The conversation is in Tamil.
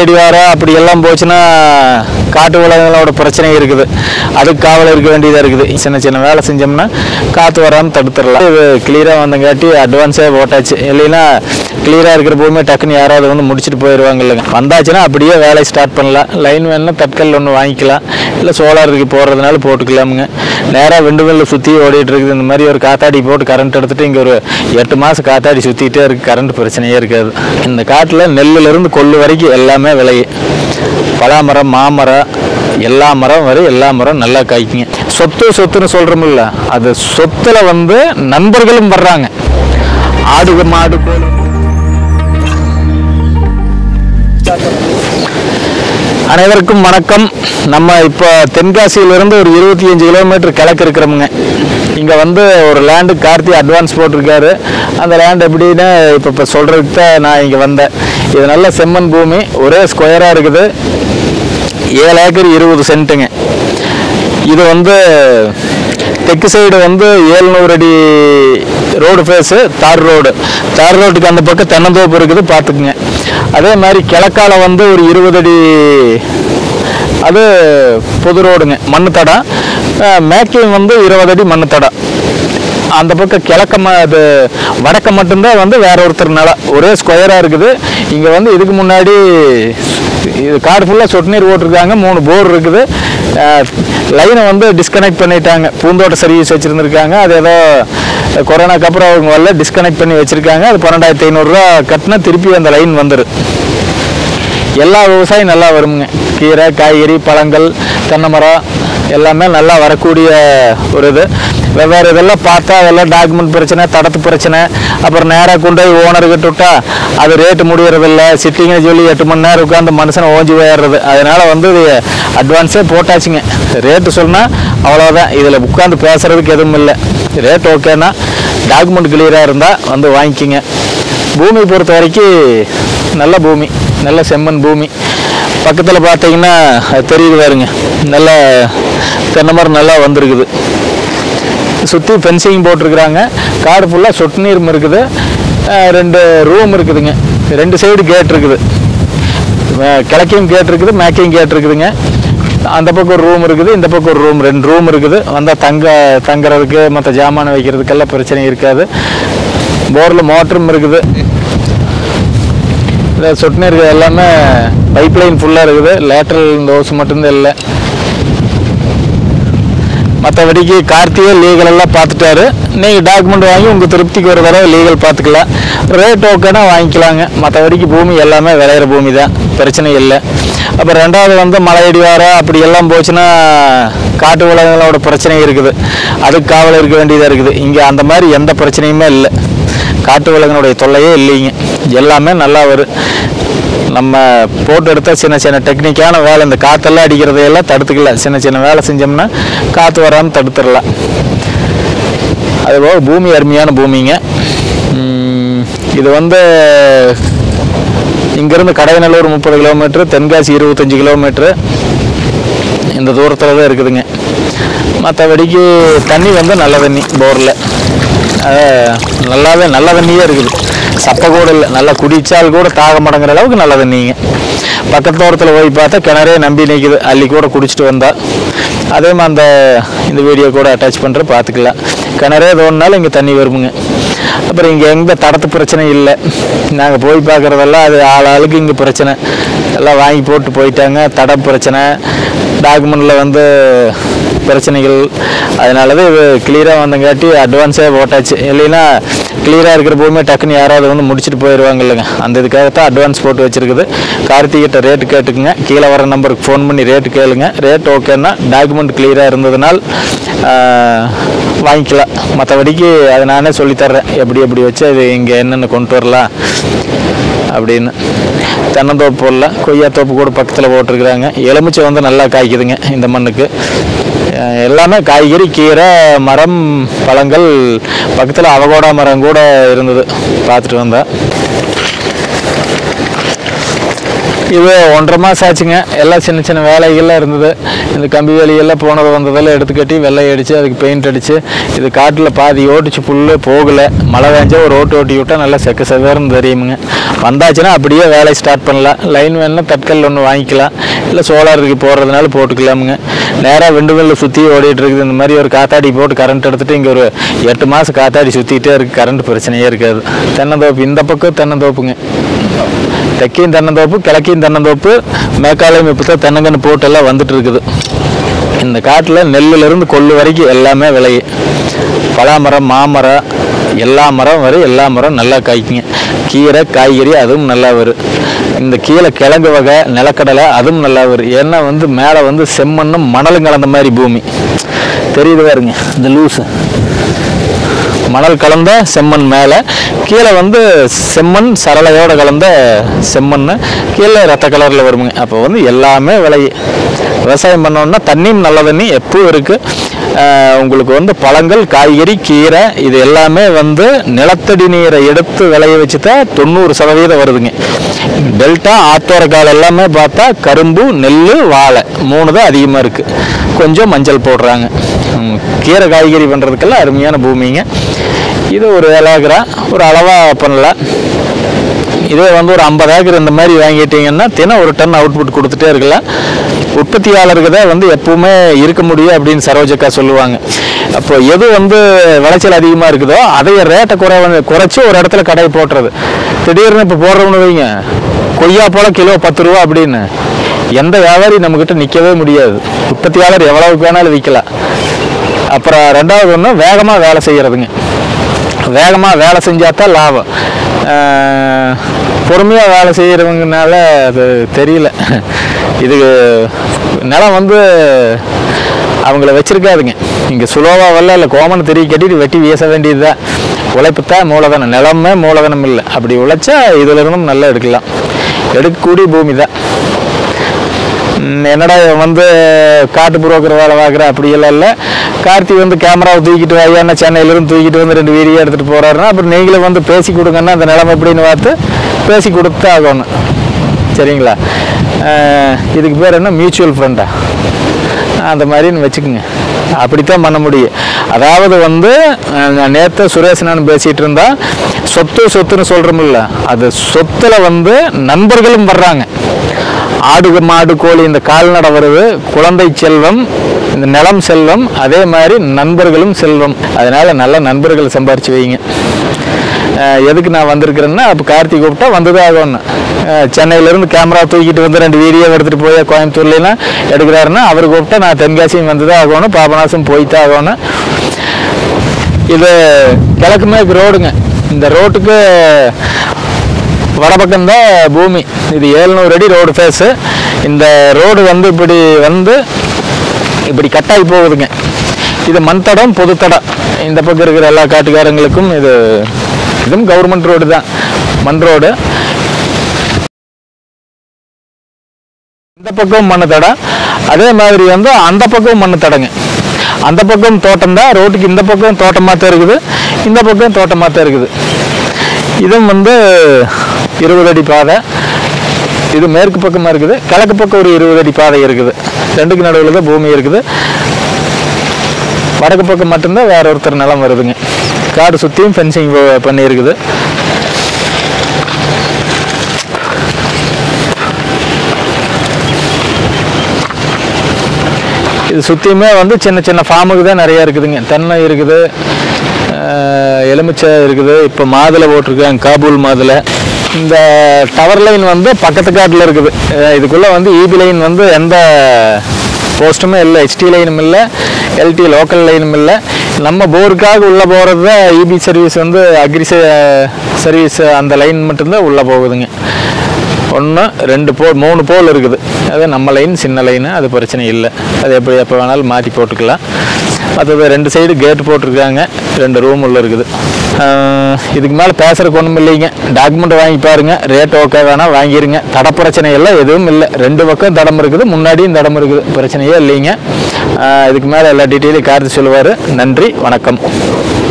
அடிவாரம் அப்படி எல்லாம் போச்சுன்னா காட்டு விலங்குகளோட பிரச்சனை இருக்குது அதுக்கு காவல் இருக்க வேண்டியதாக இருக்குது சின்ன சின்ன வேலை செஞ்சோம்னா காற்று வராமல் தடுத்துடலாம் இது கிளியராக வந்தங்காட்டி அட்வான்ஸாக போட்டாச்சு இல்லைன்னா கிளியராக இருக்கிற பூமி டக்குன்னு யாராவது வந்து முடிச்சுட்டு போயிடுவாங்க இல்லைங்க வந்தாச்சுன்னா அப்படியே வேலையை ஸ்டார்ட் பண்ணலாம் லைன் வேணும்னா தட்கல் ஒன்று வாங்கிக்கலாம் இல்லை சோலாருக்கு போடுறதுனால போட்டுக்கலாமுங்க நேராக விண்டு மில்ல சுற்றி ஓடிட்டு இருக்குது இந்த மாதிரி ஒரு காத்தாடி போட்டு கரண்ட் எடுத்துட்டு இங்கே ஒரு எட்டு மாதம் காத்தாடி சுற்றிட்டே இருக்கு கரண்ட் பிரச்சனையே இருக்காது இந்த காட்டில் நெல்லுலேருந்து கொள்ளு வரைக்கும் எல்லாமே விளையும் பலாமரம் மாமரம் எல்லா மரம் வரை எல்லா மரம் நல்லா காய்க்குங்க சொத்து சொத்துன்னு சொல்கிறோமில்ல அது சொத்துல வந்து நண்பர்களும் வர்றாங்க ஆடு மாடு கோழி அனைவருக்கும் வணக்கம் நம்ம இப்போ தென்காசியிலிருந்து ஒரு இருபத்தி அஞ்சு கிலோமீட்டர் கிழக்கு இருக்கிறோமுங்க இங்கே வந்து ஒரு லேண்டு கார்த்தி அட்வான்ஸ் போட்டிருக்காரு அந்த லேண்ட் எப்படின்னு இப்போ இப்போ சொல்கிறதுக்கு தான் நான் இங்கே வந்தேன் இது நல்ல செம்மண் பூமி ஒரே ஸ்கொயராக இருக்குது ஏழு ஏக்கர் இருபது சென்ட்டுங்க இது வந்து தெற்கு சைடு வந்து ஏழ்நூறு அடி ரோடு ஃபேஸு தார் ரோடு தார் ரோட்டுக்கு அந்த பக்கம் தென்னந்தோப்பு இருக்குது பார்த்துக்குங்க அதே மாதிரி கிழக்கால வந்து ஒரு இருபது அடி அது பொது ரோடுங்க மண்ணு தடம் மேக்கிங் வந்து இருபது அடி மண்ணு தடம் அந்த பக்கம் கிழக்க ம அது வடக்க மட்டும்தான் வந்து வேற ஒருத்தர் நிலம் ஒரே ஸ்கொயராக இருக்குது இங்கே வந்து இதுக்கு முன்னாடி இது காடு ஃபுல்லாக சொட்டு நீர் போட்டிருக்காங்க மூணு போர் இருக்குது லைனை வந்து டிஸ்கனெக்ட் பண்ணிட்டாங்க பூந்தோட்ட சர்வீஸ் வச்சுருந்துருக்காங்க அது ஏதோ கொரோனாக்கு அப்புறம் அவங்க வரல டிஸ்கனெக்ட் பண்ணி வச்சுருக்காங்க அது பன்னெண்டாயிரத்தி ஐநூறுரூவா கட்டினா திருப்பி அந்த லைன் வந்துடும் எல்லா விவசாயம் நல்லா வருமுங்க கீரை காய்கறி பழங்கள் தென்னை மரம் எல்லாமே நல்லா வரக்கூடிய ஒரு இது வெவ்வேறு இதெல்லாம் பார்த்தா அதெல்லாம் டாக்குமெண்ட் பிரச்சனை தடத்து பிரச்சனை அப்புறம் நேராக கொண்டு போய் ஓனர்கிட்ட விட்டா அது ரேட்டு முடியறதில்ல சிட்டிங்னு சொல்லி எட்டு மணி நேரம் உட்காந்து மனுஷனை ஓஞ்சி போயிடுறது அதனால வந்து இது அட்வான்ஸே போட்டாச்சுங்க ரேட்டு சொன்னால் அவ்வளோதான் இதில் உட்காந்து பேசுறதுக்கு எதுவும் இல்லை ரேட் ஓகேனா டாக்குமெண்ட் கிளியராக இருந்தால் வந்து வாங்கிக்கிங்க பூமி பொறுத்த வரைக்கும் நல்ல பூமி நல்ல செம்மண் பூமி பக்கத்தில் பார்த்தீங்கன்னா அது தெரியுது பாருங்க நல்ல தென்னை மரம் நல்லா வந்திருக்குது சுற்றி ஃபென்சிங் போட்டிருக்கிறாங்க காடு ஃபுல்லாக சொட்டு நீரும் இருக்குது அஹ் ரெண்டு ரூம் இருக்குதுங்க ரெண்டு சைடு கேட் இருக்குது அஹ் கிழக்கையும் கேட் இருக்குது மேக்கையும் கேட் இருக்குதுங்க அந்த பக்கம் ஒரு ரூம் இருக்குது இந்த பக்கம் ஒரு ரூம் ரெண்டு ரூம் இருக்குது வந்தால் தங்க தங்குறதுக்கு மற்ற ஜாமான் வைக்கிறதுக்கெல்லாம் பிரச்சனை இருக்காது போரில் மோட்டரும் இருக்குது இந்த சொட்டு நீர் எல்லாமே பைப் லைன் ஃபுல்லாக இருக்குது லேட்ரல் இந்த ஓசு மட்டும்தான் இல்லை மற்றபடிக்கு கார்த்திகை லீகல் எல்லாம் பார்த்துட்டாரு நீங்கள் டாக்குமெண்ட் வாங்கி உங்கள் திருப்திக்கு ஒரு தடவை லீகல் பார்த்துக்கலாம் ரேட் ஓகேனா வாங்கிக்கலாங்க மற்றபடிக்கு பூமி எல்லாமே விளையிற பூமி தான் பிரச்சனை இல்லை அப்புறம் ரெண்டாவது வந்து மலையடி வாரம் அப்படி எல்லாம் போச்சுன்னா காட்டு விலங்குகளோட பிரச்சனை இருக்குது அதுக்கு காவல் இருக்க வேண்டியதாக இருக்குது இங்கே அந்த மாதிரி எந்த பிரச்சனையுமே இல்லை காட்டு விலங்கினுடைய தொல்லையே இல்லைங்க எல்லாமே நல்லா வரும் நம்ம போட்டு எடுத்தால் சின்ன சின்ன டெக்னிக்கான வேலை இந்த காற்றெல்லாம் அடிக்கிறதையெல்லாம் தடுத்துக்கலாம் சின்ன சின்ன வேலை செஞ்சோம்னா காற்று வராமல் தடுத்துடலாம் அதுபோக பூமி அருமையான பூமிங்க உம், இது வந்து இங்கேருந்து கடையநல்லூர் முப்பது கிலோமீட்ரு தென்காசி இருபத்தஞ்சி கிலோமீட்ரு இந்த தூரத்தில் தான் இருக்குதுங்க மற்றபடிக்கு தண்ணி வந்து நல்ல தண்ணி போரில் நல்லாவே நல்ல தண்ணியே இருக்குது சப்பை கூட இல்லை நல்லா குடிச்சால் கூட தாக மடங்குற அளவுக்கு நல்ல தண்ணிங்க பக்கத்து தோட்டத்தில் போய் பார்த்தா கிணறே நம்பி நிற்குது அள்ளி கூட குடிச்சிட்டு வந்தா அதே மாதிரி அந்த இந்த வீடியோ கூட அட்டாச் பண்ணுற பார்த்துக்கலாம் கிணறே தோணுனாலும் இங்கே தண்ணி வருமுங்க அப்புறம் இங்கே எங்கே தடத்து பிரச்சனை இல்லை நாங்கள் போய் பார்க்குறதெல்லாம் அது ஆள் ஆளுக்கு இங்கே பிரச்சனை எல்லாம் வாங்கி போட்டு போயிட்டாங்க தட பிரச்சனை டாக்குமெண்ட்டில் வந்து பிரச்சனைகள் அதனால தான் இது கிளியராக வந்தங்காட்டி அட்வான்ஸாக போட்டாச்சு இல்லைன்னா கிளியராக இருக்கிற பூமி டக்குன்னு யாராவது வந்து முடிச்சுட்டு போயிடுவாங்க இல்லைங்க அந்த இதுக்காகத்தான் அட்வான்ஸ் போட்டு வச்சிருக்குது கார்த்திகிட்ட ரேட்டு கேட்டுக்குங்க கீழே வர நம்பருக்கு ஃபோன் பண்ணி ரேட்டு கேளுங்க ரேட் ஓகேன்னா டாக்குமெண்ட் கிளியராக இருந்ததுனால் ஆஹ், வாங்கிக்கலாம் மற்றபடிக்கு அதை நானே சொல்லித்தர்றேன் எப்படி எப்படி வச்சு அது இங்கே என்னென்ன கொண்டு வரலாம் அப்படின்னு தென்னந்தோப்பு போடல கொய்யாத்தோப்பு கூட பக்கத்தில் போட்டிருக்கிறாங்க எலுமிச்சை வந்து நல்லா காய்க்குதுங்க இந்த மண்ணுக்கு அஹ் எல்லாமே காய்கறி கீரை மரம் பழங்கள் பக்கத்தில் அவகோடா மரம் கூட இருந்தது பார்த்துட்டு வந்தேன் இது ஒன்றரை மாதம் ஆச்சுங்க எல்லாம் சின்ன சின்ன வேலைகள்லாம் இருந்தது இந்த கம்பி வேலையெல்லாம் போனது வந்ததெல்லாம் எடுத்து கட்டி வெள்ளை அடித்து அதுக்கு பெயிண்ட் அடித்து இது காட்டில் பாதி ஓடிச்சு புல் போகலை மழை வேஞ்சா ஒரு ஓட்டு ஓட்டி விட்டால் நல்லா செக்க செதர்னு தெரியுமுங்க வந்தாச்சுன்னா அப்படியே வேலையை ஸ்டார்ட் பண்ணலாம் லைன் வேணும்னா தட்கல் ஒன்று வாங்கிக்கலாம் இல்லை சோலாருக்கு போடுறதுனால போட்டுக்கலாமுங்க நேராக விண்டு மில்ல சுற்றி ஓடிட்டு இருக்குது இந்த மாதிரி ஒரு காத்தாடி போட்டு கரண்ட் எடுத்துகிட்டு இங்கே ஒரு எட்டு மாதம் காத்தாடி சுற்றிக்கிட்டே இருக்குது கரண்ட் பிரச்சனையே இருக்காது தென்னந்தோப்பு இந்த பக்கம் தென்னந்தோப்புங்க தெற்கையும் தென்னந்தோப்பு கிழக்கையும் தென்னந்தோப்பு மேற்காலையும் இப்போ தான் தென்னங்கன்று போட்டு எல்லாம் வந்துட்டு இருக்குது இந்த காட்டில் நெல்லுலேருந்து கொள்ளு வரைக்கும் எல்லாமே விளையு பலாமரம் மாமரம் எல்லா மரம் வரும் எல்லா மரம் நல்லா காய்க்குங்க கீரை காய்கறி அதுவும் நல்லா வரும் இந்த கீழே கிழங்கு வகை நிலக்கடலை அதுவும் நல்லா வரும் ஏன்னா வந்து மேலே வந்து செம்மண்ணும் மணலும் கலந்த மாதிரி பூமி தெரியுது பாருங்க இந்த லூஸு மணல் கலந்த செம்மண் மேலே கீழே வந்து செம்மண் சரளையோட கலந்த செம்மண் கீழே ரத்த கலரில் வருமுங்க அப்போ வந்து எல்லாமே விளையு விவசாயம் பண்ணோம்னா தண்ணியும் நல்ல தண்ணி எப்பவும் இருக்குது உங்களுக்கு வந்து பழங்கள் காய்கறி கீரை இது எல்லாமே வந்து நிலத்தடி நீரை எடுத்து விளைய வச்சு தான் தொண்ணூறு சதவீதம் வருதுங்க டெல்டா ஆத்தோரக்கால் எல்லாமே பார்த்தா கரும்பு நெல் வாழை மூணு தான் அதிகமாக இருக்குது கொஞ்சம் மஞ்சள் போடுறாங்க ம், கீரை காய்கறி பண்ணுறதுக்கெல்லாம் அருமையான பூமிங்க இது ஒரு ஏழு ஏக்கரா ஒரு அளவாக பண்ணலாம் இதே வந்து ஒரு ஐம்பது ஏக்கர் இந்த மாதிரி வாங்கிட்டீங்கன்னா தினம் ஒரு டன் அவுட்புட் கொடுத்துட்டே இருக்கலாம் உற்பத்தியாளருக்கு தான் வந்து எப்பவுமே இருக்க முடியும் அப்படின்னு சரோஜக்கா சொல்லுவாங்க அப்போ எது வந்து விளைச்சல் அதிகமாக இருக்குதோ அதைய ரேட்டை குறை குறைச்சி ஒரு இடத்துல கடையை போட்டுறது திடீர்னு இப்போ போடுறோம்னு வைங்க கொய்யா போல கிலோ பத்து ரூபா அப்படின்னு எந்த வியாபாரி நம்மக்கிட்ட நிற்கவே முடியாது உற்பத்தியாளர் எவ்வளவுக்கு வேணாலும் விற்கலாம் அப்புறம் ரெண்டாவது ஒன்று வேகமாக வேலை செய்கிறதுங்க வேகமாக வேலை செஞ்சால் தான் லாபம் பொறுமையாக வேலை செய்கிறவங்கனால அது தெரியல இது நிலம் வந்து அவங்கள வச்சிருக்காதுங்க இங்கே சுலோவா வரல இல்லை கோமனை தெரிய கட்டிட்டு வெட்டி வீச வேண்டியது தான் உழைப்பு தான் மூலதனம் நிலமே மூலதனம் இல்லை அப்படி உழைச்சா இதுல இருந்தும் நல்லா எடுக்கலாம் எடுக்கக்கூடிய பூமி தான் ம், என்னடா இவன் வந்து காட்டு புரோக்கர் வேலை பார்க்குற அப்படியெல்லாம் இல்லை கார்த்தி வந்து கேமராவை தூக்கிட்டு வாயான்னா சென்னையிலேருந்து தூக்கிட்டு வந்து ரெண்டு வீடியோ எடுத்துகிட்டு போகிறாருன்னா அப்புறம் நீங்களும் வந்து பேசி கொடுங்கன்னா அந்த நிலைமை எப்படின்னு பார்த்து பேசி கொடுத்து ஆகணும் சரிங்களா அஹ், இதுக்கு பேர் என்ன மியூச்சுவல் ஃபண்டா அந்த மாதிரின்னு வச்சுக்கோங்க அப்படித்தான் பண்ண முடியும் அதாவது வந்து நேற்று சுரேஷ் நான் பேசிகிட்டு இருந்தா சொத்து சொத்துன்னு சொல்கிறோமில்ல அது சொத்துல வந்து நண்பர்களும் வர்றாங்க ஆடு மாடு கோழி இந்த கால்நடை வருது குழந்தை செல்வம் இந்த நிலம் செல்வம் அதே மாதிரி நண்பர்களும் செல்வம் அதனால நல்ல நண்பர்கள் சம்பாரிச்சு வைங்க அஹ் எதுக்கு நான் வந்திருக்கிறேன்னா அப்போ கார்த்திக் கூப்பிட்டா வந்துதான் ஆகணும் அஹ் சென்னையிலேருந்து கேமரா தூக்கிட்டு வந்து ரெண்டு வீடியோ எடுத்துகிட்டு போய் கோயம்புத்தூர்லாம் எடுக்கிறாருன்னா அவர் கூப்பிட்டா நான் தென்காசியும் வந்து தான் ஆகணும் பாபநாசம் போய்த்தான் ஆகணும் இது கிழக்கு மேற்கு ரோடுங்க இந்த ரோட்டுக்கு வடபக்கம் தான் பூமி இது ஏழ்நூறு அடி ரோடு ஃபேஸு இந்த ரோடு வந்து இப்படி வந்து இப்படி கட்டாகி போகுதுங்க இது மண் தடம் பொது தடம் இந்த பக்கம் இருக்கிற எல்லா காட்டுக்காரங்களுக்கும் இது இதுவும் கவர்மெண்ட் ரோடு தான் மண் ரோடு இந்த பக்கம் மண்ணு தடம் அதே மாதிரி வந்து அந்த பக்கம் மண்ணு தடங்க அந்த பக்கம் தோட்டம் தான் ரோட்டுக்கு இந்த பக்கம் தோட்டமாக தான் இருக்குது இந்த பக்கம் தோட்டமாக தான் இருக்குது இதுவும் வந்து இருபது அடி பாதை இது மேற்கு பக்கமாக இருக்குது கிழக்கு பக்கம் ஒரு இருபது அடி பாதை இருக்குது ரெண்டுக்கு நடுவில் தான் பூமி இருக்குது வடக்கு பக்கம் மட்டும்தான் வேற ஒருத்தர் நிலம் வருதுங்க காடு சுற்றியும் ஃபென்சிங் பண்ணியிருக்குது இது சுற்றியுமே வந்து சின்ன சின்ன ஃபார்முக்கு தான் நிறையா இருக்குதுங்க தென்னை இருக்குது அஹ், எலுமிச்சை இருக்குது இப்போ மாதுளை போட்டிருக்காங்க காபூல் மாதுளை இந்த டவர் லைன் வந்து பக்கத்து காட்டில் இருக்குது அஹ், இதுக்குள்ளே வந்து ஈபி லைன் வந்து எந்த போஸ்ட்டுமே இல்லை ஹெச்டி லைனும் இல்லை எல்டி லோக்கல் லைனும் இல்லை நம்ம போருக்காக உள்ளே போகிறது தான் இபி சர்வீஸ் வந்து அக்ரி சர்வீஸ் அந்த லைன் மட்டும்தான் உள்ளே போகுதுங்க ஒன்று ரெண்டு போல் மூணு போல் இருக்குது அது நம்ம லைன் சின்ன லைனு அது பிரச்சனை இல்லை அது எப்படி எப்போ வேணாலும் மாற்றி போட்டுக்கலாம் மற்றது ரெண்டு சைடு கேட் போட்டிருக்காங்க ரெண்டு ரூம் உள்ள இருக்குது ஆஹ் இதுக்கு மேலே பேசுறதுக்கு ஒன்றும் இல்லைங்க டாக்குமெண்ட் வாங்கி பாருங்க ரேட் ஓகே வேணால் வாங்கிருங்க தட பிரச்சனை எல்லாம் எதுவும் இல்லை ரெண்டு பக்கம் தடம் இருக்குது முன்னாடியும் தடம் இருக்குது பிரச்சனையே இல்லைங்க ஆஹ் இதுக்கு மேலே எல்லா டீட்டெயிலும் கார்த்து சொல்லுவார் நன்றி வணக்கம்